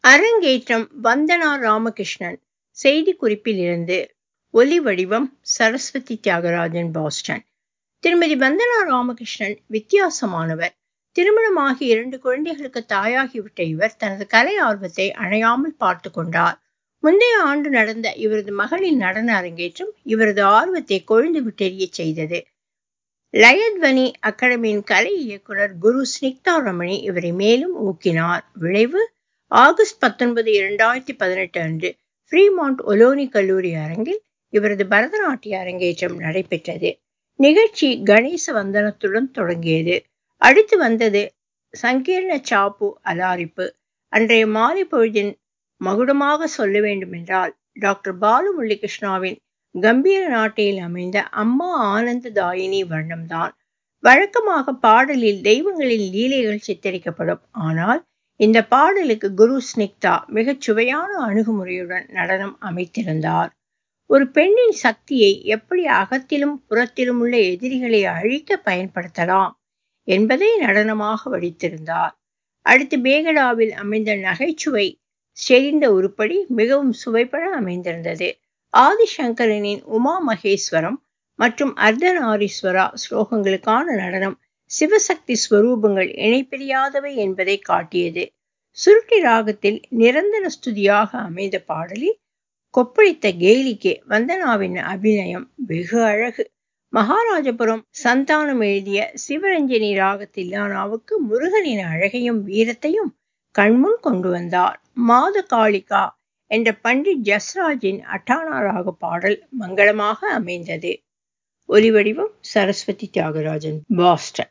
அரங்கேற்றம் வந்தனா ராமகிருஷ்ணன் செய்திக்குறிப்பிலிருந்து ஒலி வடிவம் சரஸ்வதி தியாகராஜன் பாஸ்டன் திருமதி வந்தனா ராமகிருஷ்ணன் வித்தியாசமானவர் திருமணமாகி இரண்டு குழந்தைகளுக்கு தாயாகிவிட்ட இவர் தனது கலை ஆர்வத்தை அணையாமல் பார்த்து கொண்டார் முந்தைய ஆண்டு நடந்த இவரது மகளின் நடன அரங்கேற்றம் இவரது ஆர்வத்தை கொழுந்து விட்டெறிய செய்தது லயத்வனி அகாடமியின் கலை இயக்குனர் குரு ஸ்னிக்தா ரமணி இவரை மேலும் ஊக்கினார் விளைவு ஆகஸ்ட் பத்தொன்பது இரண்டாயிரத்தி பதினெட்டு அன்று ஃப்ரீமாண்ட் ஒலோனி கல்லூரி அரங்கில் இவரது பரதநாட்டிய அரங்கேற்றம் நடைபெற்றது நிகழ்ச்சி கணேச வந்தனத்துடன் தொடங்கியது அடுத்து வந்தது சங்கீர்ண சாப்பு அலாரிப்பு அன்றைய மாலை பொழுதின் மகுடமாக சொல்ல வேண்டுமென்றால் டாக்டர் பாலு முரளிகிருஷ்ணாவின் கம்பீர நாட்டையில் அமைந்த அம்மா ஆனந்த தாயினி வர்ணம்தான் வழக்கமாக பாடலில் தெய்வங்களின் லீலைகள் சித்தரிக்கப்படும் ஆனால் இந்த பாடலுக்கு குரு ஸ்னிக்தா மிகச் சுவையான அணுகுமுறையுடன் நடனம் அமைத்திருந்தார் ஒரு பெண்ணின் சக்தியை எப்படி அகத்திலும் புறத்திலும் உள்ள எதிரிகளை அழிக்க பயன்படுத்தலாம் என்பதை நடனமாக வடித்திருந்தார் அடுத்து பேகடாவில் அமைந்த நகைச்சுவை செறிந்த உருப்படி மிகவும் சுவைபட அமைந்திருந்தது ஆதிசங்கரனின் உமா மகேஸ்வரம் மற்றும் அர்த்தநாரீஸ்வரா ஸ்லோகங்களுக்கான நடனம் சிவசக்தி ஸ்வரூபங்கள் இணைப்பிரியாதவை என்பதை காட்டியது சுருட்டி ராகத்தில் நிரந்தர ஸ்துதியாக அமைந்த பாடலில் கொப்பளித்த கேலிக்கு வந்தனாவின் அபிநயம் வெகு அழகு மகாராஜபுரம் சந்தானம் எழுதிய சிவரஞ்சனி ராக தில்லானாவுக்கு முருகனின் அழகையும் வீரத்தையும் கண்முன் கொண்டு வந்தார் மாத காளிகா என்ற பண்டிட் ஜஸ்ராஜின் அட்டானா ராக பாடல் மங்களமாக அமைந்தது ஒலிவடிவம் சரஸ்வதி தியாகராஜன் பாஸ்டன்